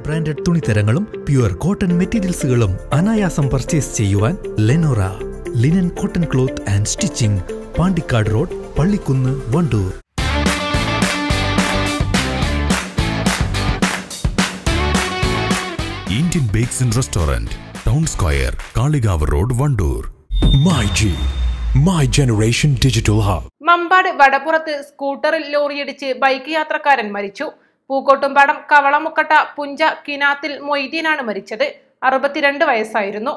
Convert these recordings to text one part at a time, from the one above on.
Branded തുണിത്തരങ്ങളും pure cotton മെറ്റീരിയൽസുകളും അനായാസം പർച്ചേസ് ചെയ്യുവാൻ Lenora linen cotton cloth and stitching Pandikkad road Pallikkunnu Wandoor Indian bakes and restaurant town square Kalikavu road Wandoor My G, My Generation Digital Hub. Mambad വടപ്പുറത്ത് സ്കൂട്ടറിൽ ലോറിയിടിച്ച് bike യാത്രക്കാരൻ മരിച്ചു പൂക്കോട്ടുംപാടം കവളമുക്കട്ട പുഞ്ച കിനാത്തിൽ മൊയ്തീനാണ് മരിച്ചത് അറുപത്തിരണ്ട് വയസ്സായിരുന്നു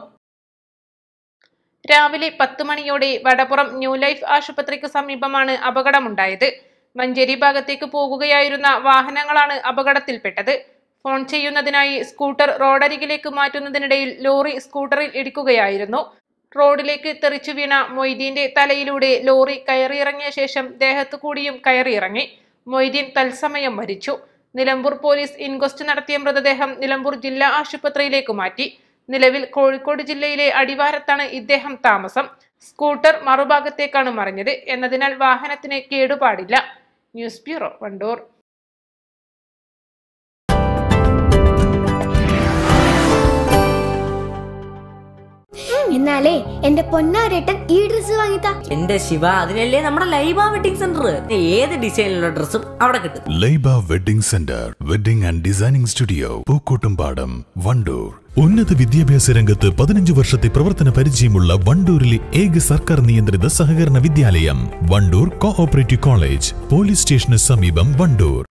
രാവിലെ പത്ത് മണിയോടെ വടപ്പുറം ന്യൂ ലൈഫ് ആശുപത്രിക്ക് സമീപമാണ് അപകടമുണ്ടായത് മഞ്ചേരി ഭാഗത്തേക്ക് പോകുകയായിരുന്ന വാഹനങ്ങളാണ് അപകടത്തിൽപ്പെട്ടത് ഫോൺ ചെയ്യുന്നതിനായി സ്കൂട്ടർ റോഡരികിലേക്ക് മാറ്റുന്നതിനിടയിൽ ലോറി സ്കൂട്ടറിൽ ഇടിക്കുകയായിരുന്നു റോഡിലേക്ക് തെറിച്ചു വീണ മൊയ്തീന്റെ തലയിലൂടെ ലോറി കയറിയിറങ്ങിയ ശേഷം ദേഹത്തു കൂടിയും കയറിയിറങ്ങി മൊയ്തീൻ തത്സമയം മരിച്ചു നിലമ്പൂർ പോലീസ് ഇൻക്വസ്റ്റ് നടത്തിയ മൃതദേഹം നിലമ്പൂർ ജില്ലാ ആശുപത്രിയിലേക്ക് മാറ്റി നിലവിൽ കോഴിക്കോട് ജില്ലയിലെ അടിവാരത്താണ് ഇദ്ദേഹം താമസം സ്കൂട്ടർ മറുഭാഗത്തേക്കാണ് മറിഞ്ഞത് എന്നതിനാൽ വാഹനത്തിന് കേടുപാടില്ല ന്യൂസ് ബ്യൂറോ വണ്ടൂർ എന്നാലേ എന്റെ പൊന്നാരേട്ടൻ ഈ ഡ്രസ് വാങ്ങിത്താ എന്റെ ശിവ അതിനല്ലേ നമ്മുടെ ലൈബ വെഡിങ് സെന്റർ ഏത് ഡിസൈനിലുള്ള ഡ്രസ്സും അവിടെ കിട്ടും Laiba wedding centre wedding and designing studio Pookkottumpadam Wandoor ഉന്നത വിദ്യാഭ്യാസ രംഗത്ത് പതിനഞ്ച് വർഷത്തെ പ്രവർത്തന പരിചയമുള്ള വണ്ടൂരിലെ ഏക സർക്കാർ നിയന്ത്രിത സഹകരണ വിദ്യാലയം വണ്ടൂർ കോഓപ്പറേറ്റീവ് കോളേജ് പോലീസ് സ്റ്റേഷന് സമീപം വണ്ടൂർ